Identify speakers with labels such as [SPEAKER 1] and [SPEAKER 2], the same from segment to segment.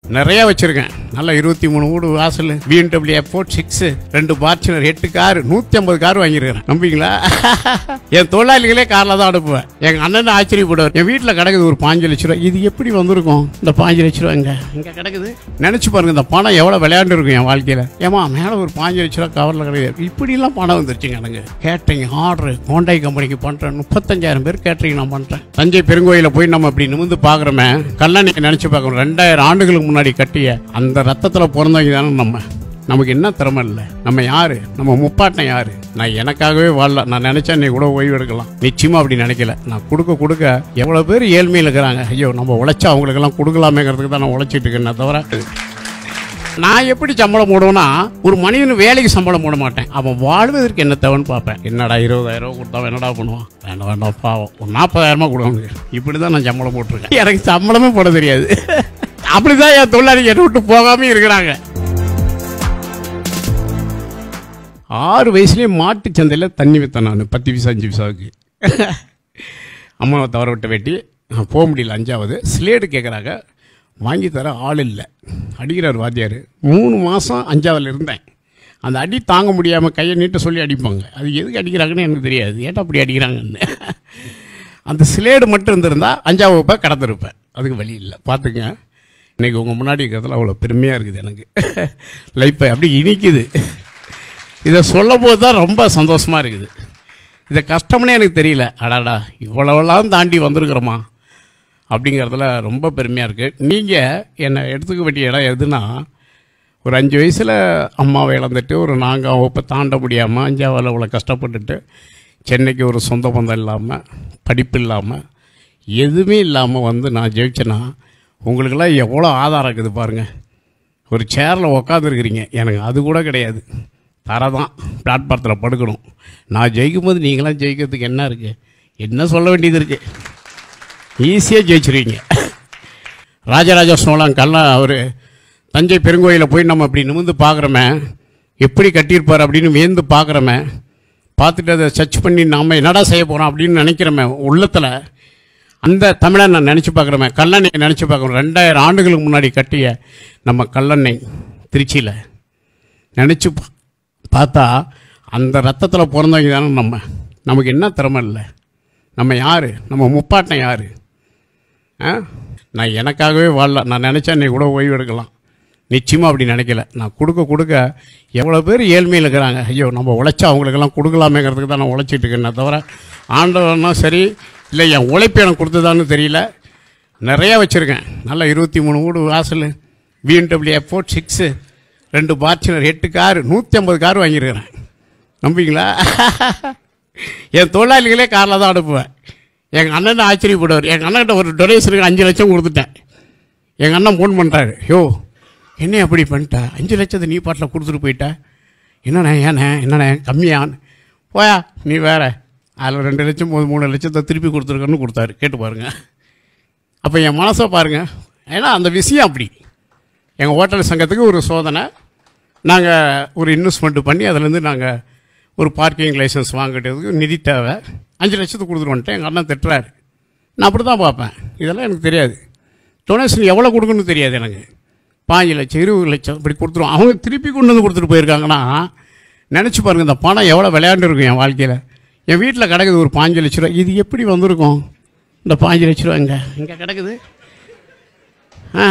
[SPEAKER 1] நிறைய வச்சிருக்கேன் நல்லா இருபத்தி மூணு வீடு வாசல் பிஎன்டபிள்யூ எஃபோர்ட் சிக்ஸ் ரெண்டு பார்ச்சுனர் எட்டு கார் நூத்தி ஐம்பது கார் வாங்கியிருக்கிறேன் நம்பிங்களா என் தொழிலாளிகளே கார்ல தான் அனுப்புவேன் எங்க அண்ணன் ஆச்சரியப்படுவார் என் வீட்டில் கிடக்குது ஒரு பாஞ்சு லட்ச ரூபா இது எப்படி வந்திருக்கும் இந்த பாஞ்சு லட்ச ரூபா இங்க இங்க கிடக்குது நினைச்சு பாருங்க இந்த பணம் எவ்வளவு விளையாண்டு இருக்கும் என் வாழ்க்கையில ஏமா மேல ஒரு பாஞ்சு லட்ச ரூபா கவர்ல கிடையாது இப்படி எல்லாம் பணம் வந்துருச்சுங்க எனக்கு கேட்டரிங் ஆர்டர் ஹோண்டாய் கம்பெனிக்கு பண்றேன் முப்பத்தஞ்சாயிரம் பேர் கேட்டரிங் நான் பண்றேன் தஞ்சை பெருங்கோயில போய் நம்ம இப்படி நிமிந்து பாக்குறோமே கல்லணைக்கு நினைச்சு பார்க்கணும் ரெண்டாயிரம் ஆண்டுகளுக்கு முன்னாடி கட்டிய அந்த ரத்தத்துல பிறந்தவங்க தானே நம்ம நமக்கு என்ன திறமை இல்லை நம்ம யாரு நம்ம முப்பாட்டன் யாரு நான் எனக்காகவே வாழல நான் நினைச்சா நீ கூட ஓய்வு எடுக்கலாம் நிச்சயமா அப்படி நினைக்கல நான் கொடுக்க கொடுக்க எவ்வளவு பேர் ஏழ்மையில் இருக்கிறாங்க ஐயோ நம்ம உழைச்சா அவங்களுக்கெல்லாம் கொடுக்கலாமேங்கிறதுக்கு தான் நான் உழைச்சிட்டு இருக்கேன் தவிர நான் எப்படி சம்பளம் போடுவேன்னா ஒரு மனிதன் வேலைக்கு சம்பளம் போட மாட்டேன் அவன் வாழ்வதற்கு என்ன தேவைன்னு பார்ப்பேன் என்னடா இருபதாயிரம் ரூபா கொடுத்தா என்னடா பண்ணுவான் வேண்டாம் வேண்டாம் பாவம் ஒரு நாற்பதாயிரமா கொடுக்க இப்படி தான் நான் சம்பளம் போட்டிருக்கேன் எனக்கு சம்பளமே போட தெரியாது அப்படிதான் என் தொழிலாளி என்னை விட்டு போகாம இருக்கிறாங்க ஆறு வயசுலேயே மாட்டு சந்தையில் தண்ணி விற்றேன் நான் பத்து பைசா அஞ்சு பைசாவுக்கு அம்மாவை தவற விட்ட வெட்டி நான் போக முடியல அஞ்சாவது ஸ்லேடு கேட்குறாங்க வாங்கி தர ஆள் இல்லை அடிக்கிறார் வாத்தியார் மூணு மாதம் அஞ்சாவதுல இருந்தேன் அந்த அடி தாங்க முடியாமல் கையை நீட்ட சொல்லி அடிப்பாங்க அது எதுக்கு அடிக்கிறாங்கன்னு எனக்கு தெரியாது ஏட்டா அப்படி அடிக்கிறாங்கன்னு அந்த ஸ்லேடு மட்டும் இருந்திருந்தா அஞ்சாவது வகுப்பை கடந்திருப்பேன் அதுக்கு வழி இல்லை பார்த்துங்க இன்னைக்கு உங்கள் முன்னாடி இருக்கிறதுல அவ்வளோ பெருமையாக இருக்குது எனக்கு லைஃப்பை அப்படி இனிக்குது இதை சொல்லும் போது தான் ரொம்ப சந்தோஷமாக இருக்குது இதை கஷ்டம்னே எனக்கு தெரியல அடாடா இவ்வளவெல்லாம் தாண்டி வந்திருக்கிறோமா அப்படிங்கிறதுல ரொம்ப பெருமையாக இருக்குது நீங்கள் என்னை எடுத்துக்க வேண்டிய இடம் எதுனா ஒரு அஞ்சு வயசில் அம்மாவை இழந்துட்டு ஒரு நாங்கள் வகுப்பை தாண்ட முடியாமல் அஞ்சாவில் அவ்வளோ கஷ்டப்பட்டுட்டு சென்னைக்கு ஒரு சொந்த பந்தம் இல்லாமல் படிப்பு இல்லாமல் எதுவுமே இல்லாமல் வந்து நான் ஜெயிச்சேன்னா உங்களுக்கெல்லாம் எவ்வளோ ஆதாரம் இருக்குது பாருங்கள் ஒரு சேரில் உக்காந்துருக்கிறீங்க எனக்கு அது கூட கிடையாது தரை தான் பிளாட்பாரத்தில் படுக்கணும் நான் ஜெயிக்கும் போது நீங்களாம் ஜெயிக்கிறதுக்கு என்ன இருக்குது என்ன சொல்ல வேண்டியது இருக்குது ஈஸியாக ஜெயிச்சிருவீங்க ராஜராஜ சோழன் கல்லா அவர் தஞ்சை பெருங்கோயிலில் போய் நம்ம இப்படி நிமிந்து பார்க்குறோமே எப்படி கட்டியிருப்பார் அப்படின்னு வியந்து பார்க்குறோமே பார்த்துட்டு அதை சர்ச் பண்ணி நாம் என்னடா செய்ய போகிறோம் அப்படின்னு நினைக்கிறோமே உள்ளத்தில் அந்த தமிழை நான் நினச்சி பார்க்குறோமே கல்லணை நினச்சி பார்க்குறோம் ரெண்டாயிரம் ஆண்டுகளுக்கு முன்னாடி கட்டிய நம்ம கல்லணை திருச்சியில் நினச்சி பார்த்தா அந்த ரத்தத்தில் பிறந்தவங்க தானே நம்ம நமக்கு என்ன திறமை இல்லை நம்ம யார் நம்ம முப்பாட்டன் யார் ஆ நான் எனக்காகவே வாழல நான் நினச்சா நீ கூட ஓய்வு எடுக்கலாம் நிச்சயமாக அப்படி நினைக்கல நான் கொடுக்க கொடுக்க எவ்வளோ பேர் ஏழ்மையில் இருக்கிறாங்க ஐயோ நம்ம உழைச்சா அவங்களுக்கெல்லாம் கொடுக்கலாமேங்கிறதுக்கு தான் நான் உழைச்சிட்டு இருக்கேன் தவிர ஆண்டவனா சரி இல்லை என் உழைப்பு எனக்கு கொடுத்ததான்னு தெரியல நிறையா வச்சுருக்கேன் நல்லா இருபத்தி மூணு வீடு வாசல் பிஎன்டபிள்யூ எஃபோர்ட் சிக்ஸு ரெண்டு பார்ச்சுனர் எட்டு கார் நூற்றி ஐம்பது கார் வாங்கியிருக்கிறேன் நம்பிங்களா என் தொழிலாளிகளே காரில் தான் அனுப்புவேன் எங்கள் அண்ணன் ஆச்சரியப்படுவார் எங்கள் அண்ணன்கிட்ட ஒரு டொனேஷனுக்கு அஞ்சு லட்சம் கொடுத்துட்டேன் எங்கள் அண்ணன் ஃபோன் பண்ணுறாரு யோ என்ன அப்படி பண்ணிட்ட அஞ்சு லட்சத்தை நீ பாட்டில் கொடுத்துட்டு போயிட்ட என்னண்ணே ஏண்ணே என்னண்ணே கம்மியான்னு போயா நீ வேற அதில் ரெண்டு லட்சம் மூணு மூணு லட்சத்தை திருப்பி கொடுத்துருக்கன்னு கொடுத்தாரு கேட்டு பாருங்க அப்போ என் மனசை பாருங்க ஏன்னா அந்த விஷயம் அப்படி எங்கள் ஹோட்டல் சங்கத்துக்கு ஒரு சோதனை நாங்கள் ஒரு இன்வெஸ்ட்மெண்ட் பண்ணி அதுலேருந்து நாங்கள் ஒரு பார்க்கிங் லைசன்ஸ் வாங்கிட்டதுக்கு நிதி தேவை அஞ்சு லட்சத்துக்கு கொடுத்துட்டு வந்துட்டேன் எங்கள் அண்ணன் திட்டுறாரு நான் அப்படி தான் பார்ப்பேன் இதெல்லாம் எனக்கு தெரியாது டொனேஷன் எவ்வளோ கொடுக்கணும்னு தெரியாது எனக்கு பாஞ்சு லட்சம் இருபது லட்சம் இப்படி கொடுத்துருவோம் அவங்க திருப்பி கொண்டு வந்து கொடுத்துட்டு போயிருக்காங்கன்னா நினச்சி பாருங்கள் இந்த பணம் எவ்வளோ விளையாண்டு இருக்கும் என் வாழ்க்கையில் என் வீட்டில் கிடக்குது ஒரு பாஞ்சு லட்ச ரூபா இது எப்படி வந்திருக்கும் இந்த பாஞ்சு லட்ச ரூபா இங்கே இங்கே கிடக்குது ஆ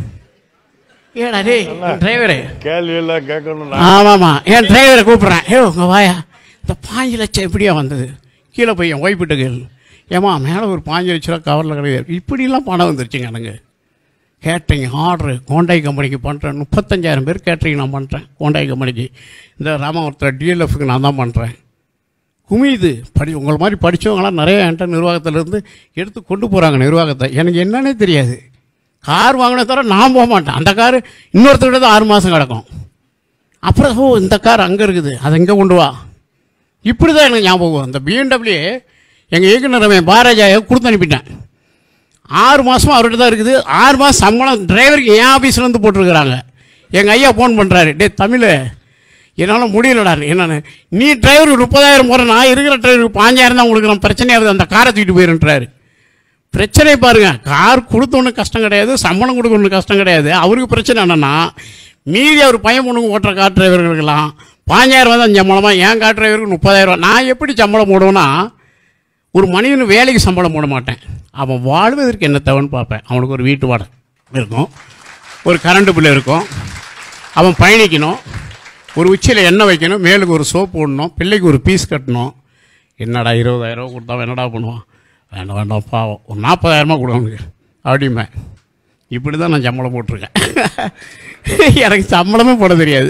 [SPEAKER 1] ஏடா டேய் டிரைவரு
[SPEAKER 2] கேள்வி எல்லாம் கேட்கணும்
[SPEAKER 1] ஆமாம்மா என் டிரைவரை கூப்பிட்றேன் ஏ உங்கள் வாயா இந்த பாஞ்சு லட்சம் எப்படியா வந்தது கீழே போய் என் ஒய்ஃபிட்ட கேள் ஏமா மேலே ஒரு பாஞ்சு லட்ச ரூபா கவரில் கிடையாது இப்படிலாம் பணம் வந்துருச்சுங்க எனக்கு கேட்டரிங் ஆர்டரு ஹோண்டாய் கம்பெனிக்கு பண்ணுறேன் முப்பத்தஞ்சாயிரம் பேர் கேட்டரிங் நான் பண்ணுறேன் ஹோண்டாய் கம்பெனிக்கு இந்த ராமவரத்தில் டிஎல்எஃப்க்கு நான் தான் பண்ணுறேன் குமியுது படி உங்களை மாதிரி படித்தவங்களாம் நிறைய என்கிட்ட நிர்வாகத்திலேருந்து எடுத்து கொண்டு போகிறாங்க நிர்வாகத்தை எனக்கு என்னன்னே தெரியாது கார் வாங்கின தவிர நான் போக மாட்டேன் அந்த கார் இன்னொருத்தர்கிட்ட தான் ஆறு மாதம் கிடக்கும் அப்புறம் ஓ இந்த கார் அங்கே இருக்குது அதை இங்கே கொண்டு வா இப்படி தான் எனக்கு ஞாபகம் அந்த பிஎன்டபிள்யூ எங்கள் இயக்குனர் அவன் பாராஜாவை கொடுத்து அனுப்பிட்டேன் ஆறு மாதமாக அவர்கிட்ட தான் இருக்குது ஆறு மாதம் சம்பளம் டிரைவருக்கு என் ஆஃபீஸ்லேருந்து போட்டிருக்கிறாங்க எங்கள் ஐயா ஃபோன் பண்ணுறாரு டே தமிழ் என்னால் முடியலடா என்னன்னு நீ டிரைவருக்கு முப்பதாயிரம் போகிற நான் இருக்கிற டிரைவருக்கு பாஞ்சாயிரம் தான் உங்களுக்கு நான் பிரச்சனையாகுது அந்த காரை தூக்கிட்டு போயிருன்றாரு பிரச்சனை பாருங்க கார் கொடுத்தொன்னு கஷ்டம் கிடையாது சம்பளம் கொடுக்கணும் கஷ்டம் கிடையாது அவருக்கு பிரச்சனை என்னன்னா மீதி அவர் பையன் பொண்ணுங்க ஓட்டுற கார் டிரைவர்களுக்கெல்லாம் பாஞ்சாயிரம் தான் சம்பளமாக என் கார் டிரைவருக்கு முப்பதாயிரம் நான் எப்படி சம்பளம் போடுவேன்னா ஒரு மனிதன் வேலைக்கு சம்பளம் போட மாட்டேன் அவன் வாழ்வதற்கு என்ன தேவைன்னு பார்ப்பேன் அவனுக்கு ஒரு வீட்டு வாடகை இருக்கும் ஒரு கரண்ட் பில் இருக்கும் அவன் பயணிக்கணும் ஒரு உச்சியில் எண்ணெய் வைக்கணும் மேலுக்கு ஒரு சோப்பு போடணும் பிள்ளைக்கு ஒரு பீஸ் கட்டணும் என்னடா இருபதாயிரம் கொடுத்தா அவன் என்னடா பண்ணுவான் வேண்டாம் வேண்டாம் பாவம் ஒரு நாற்பதாயிரமா கொடு அவனுக்கு அப்படிம்பேன் இப்படி தான் நான் சம்பளம் போட்டிருக்கேன் எனக்கு சம்பளமே போட தெரியாது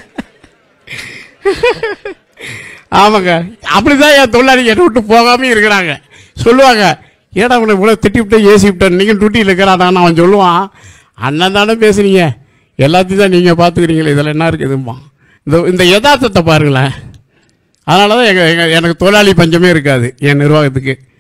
[SPEAKER 1] ஆமாங்க அப்படிதான் என் தொழிலாளி என்னை விட்டு போகாம இருக்கிறாங்க சொல்லுவாங்க ஏடா உன்னை இவ்வளோ திட்டி விட்டு ஏசி விட்டேன் நீங்கள் டூட்டியில் இருக்கிறாடான்னு அவன் சொல்லுவான் அண்ணன் தானே பேசுறீங்க எல்லாத்தையும் தான் நீங்கள் பார்த்துக்கிறீங்களே இதில் என்ன இருக்குதும்மா இந்த இந்த யதார்த்தத்தை பாருங்களேன் அதனால தான் எங்கள் எங்கள் எனக்கு தொழிலாளி பஞ்சமே இருக்காது என் நிர்வாகத்துக்கு